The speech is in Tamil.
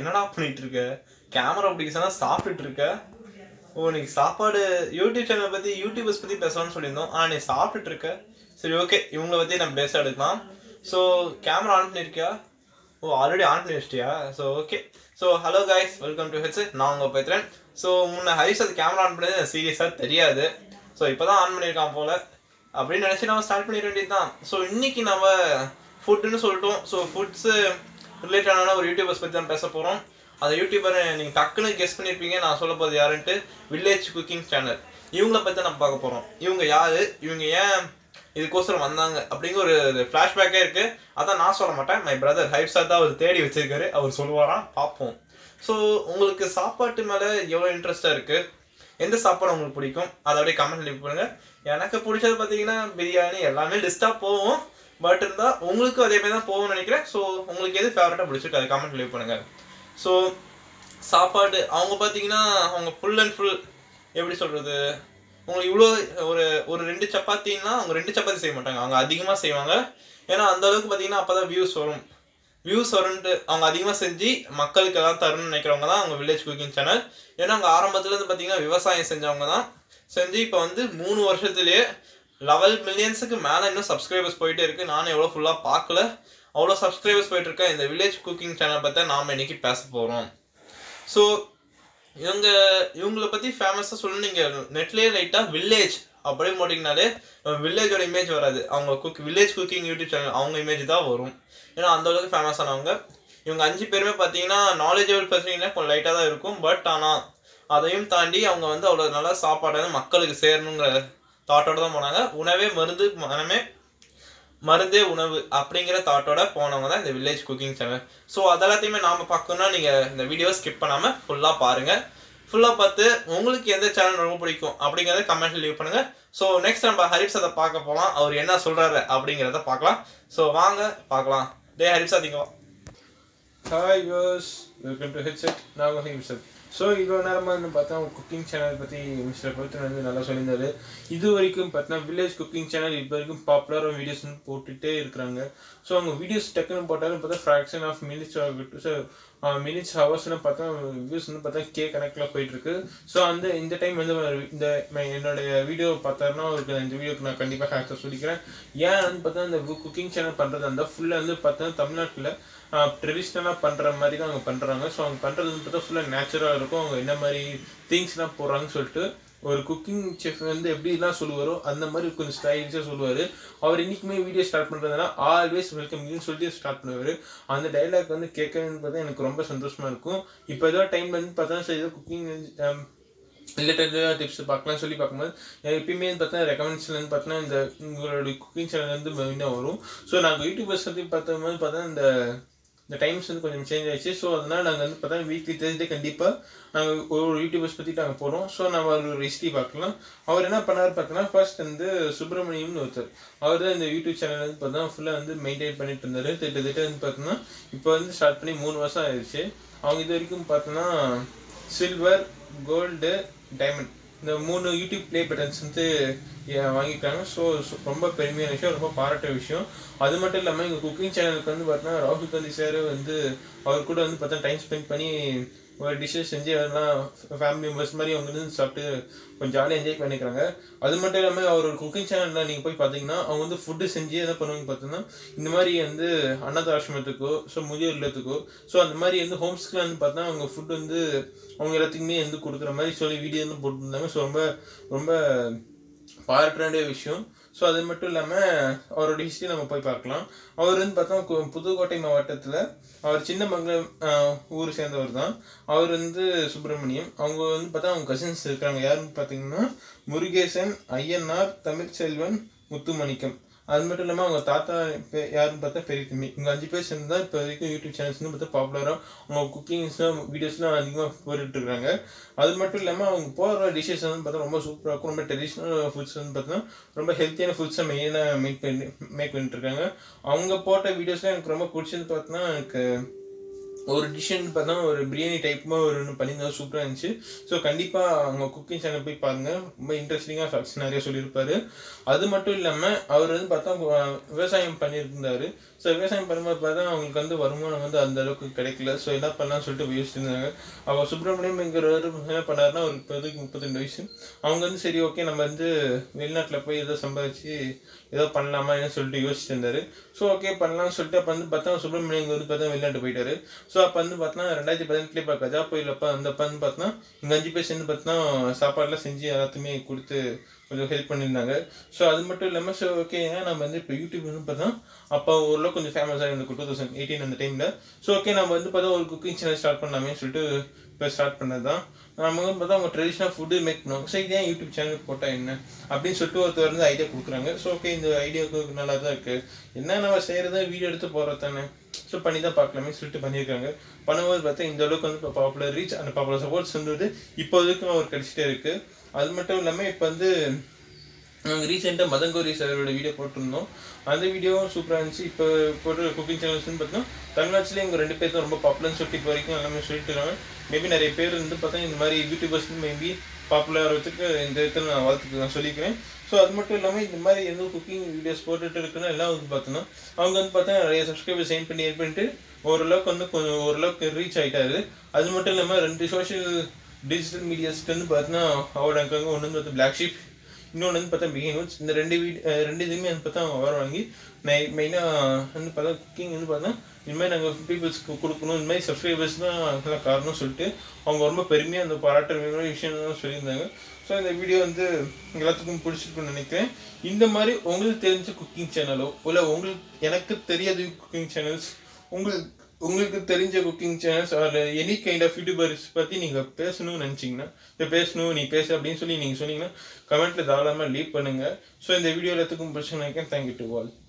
என்னடா பண்ணிட்டு இருக்க கேமரா பிடிக்க சாப்பிட்டுட்டு இருக்க ஓ நீ சாப்பாடு யூடியூப் சேனல் பத்தி யூடியூபர்ஸ் பத்தி பேசலாம்னு சொல்லியிருந்தோம் ஆனா நீ சாப்பிட்டுட்டு இருக்க சரி ஓகே இவங்கள பத்தி நம்ம பேச எடுக்கலாம் ஸோ கேமரா ஆன் பண்ணிருக்கியா ஓ ஆல்ரெடி ஆன் பண்ணி வச்சிட்டியா so okay so hello guys welcome to heads நான் உங்க பேசுறேன் ஸோ முன்ன ஹரிஸ் அது கேமரா ஆன் பண்ணது எனக்கு சீரியஸாக தெரியாது ஸோ இப்போதான் ஆன் பண்ணியிருக்கான் போல அப்படின்னு நினச்சி நம்ம ஸ்டார்ட் பண்ணிட வேண்டியது தான் ஸோ இன்னைக்கு நம்ம ஃபுட்டுன்னு சொல்லிட்டோம் ஸோ ஃபுட்ஸு ரிலேட்டடான ஒரு யூடியூபர்ஸ் பற்றி தான் பேச போகிறோம் அந்த யூடியூபர் நீங்கள் டக்குன்னு கெஸ் பண்ணியிருப்பீங்க நான் சொல்ல போகிறது யாருன்ட்டு வில்லேஜ் குக்கிங் சேனல் இவங்கள பற்றி நம்ம பார்க்க போகிறோம் இவங்க யார் இவங்க ஏன் இதுக்கோசரம் வந்தாங்க அப்படிங்கிற ஒரு ஃப்ளாஷ்பேக்கே இருக்குது அதான் நான் சொல்ல மாட்டேன் மை பிரதர் ஹைப்ஸா தான் அவர் தேடி வச்சிருக்காரு அவர் சொல்லுவாராம் பார்ப்போம் ஸோ உங்களுக்கு சாப்பாட்டு மேலே எவ்வளோ இன்ட்ரெஸ்டாக இருக்குது எந்த சாப்பாடு உங்களுக்கு பிடிக்கும் அதை அப்படியே கமெண்ட் லீவ் பண்ணுங்க எனக்கு பிடிச்சது பார்த்தீங்கன்னா பிரியாணி எல்லாமே லிஸ்ட்டாக போகும் பட் இருந்தால் உங்களுக்கும் அதே மாதிரி தான் போகும்னு நினைக்கிறேன் ஸோ உங்களுக்கு எது ஃபேவரட்டாக பிடிச்சிருக்கு அதை கமெண்ட் லீவ் பண்ணுங்க ஸோ சாப்பாடு அவங்க பார்த்தீங்கன்னா அவங்க ஃபுல் அண்ட் ஃபுல் எப்படி சொல்கிறது உங்களுக்கு இவ்வளோ ஒரு ஒரு ரெண்டு சப்பாத்தின்னா அவங்க ரெண்டு சப்பாத்தி செய்ய மாட்டாங்க அவங்க அதிகமாக செய்வாங்க ஏன்னா அந்த அளவுக்கு பார்த்தீங்கன்னா அப்போ தான் வியூஸ் வரும் வியூஸ் வரும்ட்டு அவங்க அதிகமாக செஞ்சு மக்களுக்கு எல்லாம் தரணும்னு நினைக்கிறவங்க தான் அவங்க வில்லேஜ் குக்கிங் சேனல் ஏன்னா அவங்க ஆரம்பத்துலேருந்து பார்த்தீங்கன்னா விவசாயம் செஞ்சவங்க தான் செஞ்சு இப்போ வந்து மூணு வருஷத்துலேயே லெவல் மில்லியன்ஸுக்கு மேலே இன்னும் சப்ஸ்கிரைபர்ஸ் போயிட்டே இருக்குது நானும் எவ்வளோ ஃபுல்லாக பார்க்கல அவ்வளோ சப்ஸ்கிரைபர்ஸ் போயிட்டு இருக்கேன் இந்த வில்லேஜ் குக்கிங் சேனல் பற்றி நாம் இன்னைக்கு பேச போகிறோம் ஸோ இவங்க இவங்களை பற்றி ஃபேமஸாக சொல்லணும் நீங்கள் நெட்லேயே லைட்டாக வில்லேஜ் அப்படியே போட்டிங்கனாலே வில்லேஜோட இமேஜ் வராது அவங்க cook village cooking YouTube channel அவங்க இமேஜ் தான் வரும் ஏன்னா அந்த அளவுக்கு ஃபேமஸ் ஆனவங்க இவங்க அஞ்சு பேருமே பார்த்தீங்கன்னா நாலேஜபிள் பர்சனிங்னா கொஞ்சம் லைட்டாக தான் இருக்கும் பட் ஆனால் அதையும் தாண்டி அவங்க வந்து அவ்வளோ நல்லா சாப்பாடு வந்து மக்களுக்கு சேரணுங்கிற தாட்டோட தான் போனாங்க உணவே மருந்து மனமே மருந்தே உணவு அப்படிங்கிற தாட்டோட போனவங்க தான் இந்த வில்லேஜ் குக்கிங் சேனல் ஸோ அதெல்லாத்தையுமே நாம் பார்க்கணும்னா நீங்கள் இந்த வீடியோ ஸ்கிப் பண்ணாமல் ஃபுல்லாக பாருங்கள் ஃபுல்லாக பார்த்து உங்களுக்கு எந்த சேனல் ரொம்ப பிடிக்கும் அப்படிங்கிறத கமெண்ட்ல லீவ் பண்ணுங்க ஸோ நெக்ஸ்ட் நம்ம ஹரிப்ஸ் அதை பார்க்க போகலாம் அவர் என்ன சொல்றாரு அப்படிங்கிறத பார்க்கலாம் ஸோ வாங்க பார்க்கலாம் டே ஹரிப்ஸ் அதிங்க ஹாய் யோஸ் வெல்கம் டு ஹெட்செட் நான் உங்கள் ஹிம்செட் ஸோ இவ்வளோ நேரமாக வந்து பார்த்தா குக்கிங் சேனல் பற்றி மிஸ்டர் பவித்ரன் வந்து நல்லா சொல்லியிருந்தாரு இது வரைக்கும் பார்த்தீங்கன்னா வில்லேஜ் குக்கிங் சேனல் இப்போ வரைக்கும் பாப்புலராக வீடியோஸ் வந்து போட்டுகிட்டே இருக்கிறாங்க ஸோ அவங்க வீடியோஸ் டக்குன்னு போட்டாலும் பார்த்தா ஃப்ராக்ஷன் ஆஃப் மினிட்ஸ் ஆகட்டும் ஸோ மினிட்ஸ் ஹவர்ஸ்னு பார்த்தா வியூஸ் வந்து பார்த்தா கே கணக்கில் போயிட்டுருக்கு ஸோ அந்த இந்த டைம் வந்து ஒரு இந்த ம- என்னுடைய வீடியோ பார்த்தாருன்னா அவருக்கு இந்த வீடியோக்கு நான் கண்டிப்பாக ஹேக்ஸாக சொல்லிக்கிறேன் ஏன் வந்து பார்த்தா இந்த குக்கிங் சேனல் பண்ணுறது அந்த ஃபுல்லாக வந்து பார்த்தா தமிழ்நாட்டில் ட்ரெடிஷ்னலாக பண்ணுற மாதிரி தான் அவங்க பண்ணுறாங்க ஸோ அவங்க பண்ணுறது வந்து பார்த்தா ஃபுல்லாக நேச்சுரலாக இருக்கும் அவங்க என்ன மாதிரி திங்ஸ்லாம் போடுறாங்கன்னு சொல்லிட்டு ஒரு குக்கிங் செஃப் வந்து எப்படிலாம் சொல்லுவாரோ அந்த மாதிரி கொஞ்சம் ஸ்டைலிஷாக சொல்லுவார் அவர் இன்னைக்குமே வீடியோ ஸ்டார்ட் பண்ணுறதுனா ஆல்வேஸ் வெல்கம் யூன்னு சொல்லிட்டு ஸ்டார்ட் பண்ணுவார் அந்த டைலாக் வந்து கேட்கவே பார்த்தா எனக்கு ரொம்ப சந்தோஷமாக இருக்கும் இப்போ ஏதோ டைம் வந்து பார்த்தா சரி ஏதோ குக்கிங் ரிலேட்டடாக டிப்ஸ் பார்க்கலாம் சொல்லி பார்க்கும்போது எனக்கு எப்பயுமே வந்து பார்த்தா ரெக்கமெண்டேஷன் பார்த்தீங்கன்னா இந்த உங்களுடைய குக்கிங் சேனல் வந்து மெயினாக வரும் ஸோ நாங்கள் யூடியூபர்ஸ் பற்றி பார்த்தோம்போது பார்த்தா இந்த இந்த டைம்ஸ் வந்து கொஞ்சம் சேஞ்ச் ஆயிடுச்சு ஸோ அதனால நாங்கள் வந்து பார்த்தா வீக்லி தேர்ஸ்டே கண்டிப்பாக நாங்கள் ஒரு யூடியூபர்ஸ் பற்றி நாங்கள் போகிறோம் ஸோ நம்ம ஒரு ஹிஸ்ட்ரி பார்க்கலாம் அவர் என்ன பண்ணார் பார்த்தீங்கன்னா ஃபர்ஸ்ட் வந்து சுப்பிரமணியம்னு ஒருத்தர் அவர் தான் இந்த யூடியூப் சேனல் வந்து பார்த்தா ஃபுல்லாக வந்து மெயின்டைன் பண்ணிட்டு இருந்தார் திட்டத்தட்ட வந்து பார்த்தோன்னா இப்போ வந்து ஸ்டார்ட் பண்ணி மூணு வருஷம் ஆயிடுச்சு அவங்க இது வரைக்கும் பார்த்தோன்னா சில்வர் கோல்டு டைமண்ட் இந்த மூணு யூடியூப் ப்ளே பட்டன்ஸ் வந்து ஏ- வாங்கியிருக்காங்க ஸோ ரொம்ப பெருமையான விஷயம் ரொம்ப பாராட்ட விஷயம் அது மட்டும் இல்லாமல் எங்கள் குக்கிங் சேனலுக்கு வந்து பார்த்தீங்கன்னா ராகுல் காந்தி சார் வந்து அவர் கூட வந்து பார்த்தா டைம் ஸ்பெண்ட் பண்ணி ஒரு டிஷ்ஷஸ் செஞ்சு அதெல்லாம் ஃபேமிலி மெம்பர்ஸ் மாதிரி அவங்க வந்து சாப்பிட்டு கொஞ்சம் ஜாலியாக என்ஜாய் பண்ணிக்கிறாங்க அது மட்டும் இல்லாமல் அவர் ஒரு குக்கிங் சேனலில் நீங்கள் போய் பார்த்தீங்கன்னா அவங்க வந்து ஃபுட்டு செஞ்சு என்ன பண்ணுவாங்க பார்த்தீங்கன்னா இந்த மாதிரி வந்து அனாத ஆசிரமத்துக்கோ ஸோ முதியோர் இல்லத்துக்கோ ஸோ அந்த மாதிரி வந்து ஹோம்ஸ்க்குலாம் வந்து பார்த்தா அவங்க ஃபுட் வந்து அவங்க எல்லாத்துக்குமே வந்து கொடுக்குற மாதிரி சொல்லி வீடியோ வந்து போட்டுருந்தாங்க ஸோ ரொம்ப ரொம்ப பாராட்ட வேண்டிய விஷயம் ஸோ அது மட்டும் இல்லாமல் அவரோட ஹிஸ்ட்ரி நம்ம போய் பார்க்கலாம் அவர் வந்து பார்த்தா கு- புதுக்கோட்டை மாவட்டத்தில் அவர் சின்னமங்கலம் ஆஹ், ஊர் சேர்ந்தவர் தான் அவர் வந்து சுப்பிரமணியம் அவங்க வந்து பார்த்தா அவங்க கசின்ஸ் இருக்காங்க யாருன்னு பார்த்தீங்கன்னா முருகேசன் ஐயனார் தமிழ்ச்செல்வன் முத்துமணிக்கம் அது மட்டும் இல்லாமல் அவங்க தாத்தா பே- யாருன்னு பார்த்தா பெரிய தம்பி இவங்க அஞ்சு பேர் சேர்ந்து தான் இப்போ வரைக்கும் யூடியூப் சேனல்ஸ் வந்து பார்த்தா பாப்புலராக அவங்க குக்கிங்ஸ்லாம் வீடியோஸ்லாம் அதிகமாக போட்டுட்டு இருக்காங்க அது மட்டும் இல்லாமல் அவங்க போகிற டிஷ்ஷஸ் வந்து பார்த்தா ரொம்ப சூப்பராக இருக்கும் ரொம்ப ட்ரெடிஷ்னல் ஃபுட்ஸ் வந்து பார்த்தீங்கன்னா ரொம்ப ஹெல்த்தியான ஃபுட்ஸை மெயினாக மேக் பண்ணி மேக் பண்ணிட்டு இருக்காங்க அவங்க போட்ட வீடியோஸ்லாம் எனக்கு ரொம்ப பிடிச்சது பார்த்தோன்னா எனக்கு ஒரு டிஷ்ஷன் பார்த்தா ஒரு பிரியாணி டைப்புமா ஒரு ஒன்று பண்ணியிருந்தா சூப்பராக இருந்துச்சு ஸோ கண்டிப்பாக அவங்க குக்கிங் சேனல் போய் பாருங்க ரொம்ப இன்ட்ரெஸ்டிங்காக ஃபேக்ட்ஸ் நிறைய சொல்லியிருப்பாரு அது மட்டும் இல்லாமல் அவர் வந்து பார்த்தா அஹ், விவசாயம் பண்ணியிருந்தாரு ஸோ விவசாயம் பண்ணும்போது பார்த்தா அவங்களுக்கு வந்து வருமானம் வந்து அந்த அளவுக்கு கிடைக்கல ஸோ என்ன பண்ணலாம்னு சொல்லிட்டு யோசிச்சிருந்தாங்க அவர் சுப்பிரமணியம்ங்கிறவர் என்ன பண்ணாருன்னா ஒரு இப்போதைக்கு முப்பத்திரெண்டு வயசு அவங்க வந்து சரி ஓகே நம்ம வந்து வெளிநாட்டில் போய் ஏதோ சம்பாதிச்சு ஏதோ பண்ணலாமான்னு சொல்லிட்டு யோசிச்சிருந்தாரு ஸோ ஓகே பண்ணலாம்னு சொல்லிட்டு அப்போ வந்து பார்த்தா சுப்பிரமணியம் வந்து பார்த்தா வெளிநாட்டு போயிட்டாரு ஸோ அப்போ வந்து பார்த்தா ரெண்டாயிரத்தி பதினெட்டுலேயே இப்போ கஜா புயலப்போ அந்த அப்போ வந்து பார்த்தா இங்கே அஞ்சு பேர் சேர்ந்து பார்த்தா சாப்பாடுலாம் செஞ்சு எல்லாத்தையுமே கொடுத்து கொஞ்சம் ஹெல்ப் பண்ணியிருந்தாங்க ஸோ அது மட்டும் இல்லாமல் ஸோ ஓகே நம்ம வந்து இப்போ யூடியூப் வந்து பார்த்தா அப்போ ஓரளவுக்கு கொஞ்சம் ஃபேமஸாக இருந்தது டூ தௌசண்ட் எயிட்டீன் அந்த டைமில் ஸோ ஓகே நம்ம வந்து பார்த்தா ஒரு குக்கிங் சேனல் ஸ்டார்ட் பண்ணலாமே சொல்லிட்டு இப்போ ஸ்டார்ட் பண்ணது தான் நம்ம வந்து பார்த்தா அவங்க ட்ரெடிஷ்னல் ஃபுட்டு மேக் பண்ணுவாங்க ஸோ இதே யூடியூப் சேனல் போட்டால் என்ன அப்படின்னு சொல்லிட்டு ஒருத்தர் வந்து ஐடியா கொடுக்குறாங்க ஸோ ஓகே இந்த ஐடியாவுக்கு நல்லா தான் இருக்குது என்ன நம்ம செய்கிறத வீடியோ எடுத்து போகிறது தானே ஸோ பண்ணி தான் பார்க்கலாமே சொல்லிட்டு பண்ணியிருக்காங்க பண்ணும்போது பார்த்தா இந்த அளவுக்கு வந்து இப்போ பாப்புலர் ரீச் அந்த பாப்புலர் சப்போர்ட்ஸ் வந்து இப்போதைக்கும் அவர் கிடச்சிட்டே இருக்குது அது மட்டும் இல்லாமல் இப்போ வந்து நாங்கள் ரீசெண்டாக மதங்கோரி சாரோட வீடியோ போட்டிருந்தோம் அந்த வீடியோவும் சூப்பராக இருந்துச்சு இப்போ போட்டு குக்கிங் சேனல்ஸ்னு பார்த்தோம் தமிழ்நாட்டிலே இவங்க ரெண்டு பேர் தான் ரொம்ப பாப்புலர்னு சொல்லிட்டு இப்போ வரைக்கும் எல்லாமே சொல்லிட்டு இருக்காங்க மேபி நிறைய பேர் வந்து பார்த்தா இந்த மாதிரி யூடியூபர்ஸ் மேபி பாப்புலர் ஆகிறதுக்கு இந்த இடத்துல நான் வாழ்த்துக்கு நான் சொல்லிக்கிறேன் ஸோ அது மட்டும் இல்லாமல் இந்த மாதிரி எந்த குக்கிங் வீடியோஸ் போட்டுட்டு இருக்குன்னா எல்லாம் வந்து பார்த்தோன்னா அவங்க வந்து பார்த்தா நிறைய சப்ஸ்கிரைபர் சென்ட் பண்ணி ஏட் பண்ணிட்டு ஓரளவுக்கு வந்து கொஞ்சம் ஓரளவுக்கு ரீச் ஆகிட்டாரு அது மட்டும் இல்லாமல் ரெண்டு சோஷியல் டிஜிட்டல் மீடியாஸ்க்கு வந்து பார்த்தீங்கன்னா அவரோட அங்கங்கே ஒன்று வந்து பார்த்தா பிளாக் ஷீப் இன்னொன்று வந்து பார்த்தா பிகின் நோட்ஸ் இந்த ரெண்டு வீட் ரெண்டு இதுவுமே வந்து பார்த்தா அவங்க வர வாங்கி மெயினாக வந்து பார்த்தா குக்கிங் வந்து பார்த்தா இனிமேல் நாங்கள் பீப்புள்ஸ்க்கு கொடுக்கணும் இந்த மாதிரி சப்ஸ்கிரைபர்ஸ் தான் அதெல்லாம் காரணம் சொல்லிட்டு அவங்க ரொம்ப பெருமையாக அந்த பாராட்டுற விஷயம் தான் சொல்லியிருந்தாங்க ஸோ இந்த வீடியோ வந்து எல்லாத்துக்கும் பிடிச்சிருக்குன்னு நினைக்கிறேன் இந்த மாதிரி உங்களுக்கு தெரிஞ்ச குக்கிங் சேனலோ இல்லை உங்களுக்கு எனக்கு தெரியாத குக்கிங் சேனல்ஸ் உங்களுக்கு உங்களுக்கு தெரிஞ்ச cooking channels or any kind of YouTubers பற்றி நீங்கள் பேசணும்னு நினச்சிங்கன்னா இப்போ பேசணும் நீ பேசு அப்படின்னு சொல்லி நீங்கள் சொன்னீங்கன்னா கமெண்ட்டில் தாராளமாக லீவ் பண்ணுங்கள் ஸோ இந்த வீடியோ எல்லாத்துக்கும் பிடிச்சி நினைக்கிறேன் தேங்க்யூ டு ஆல்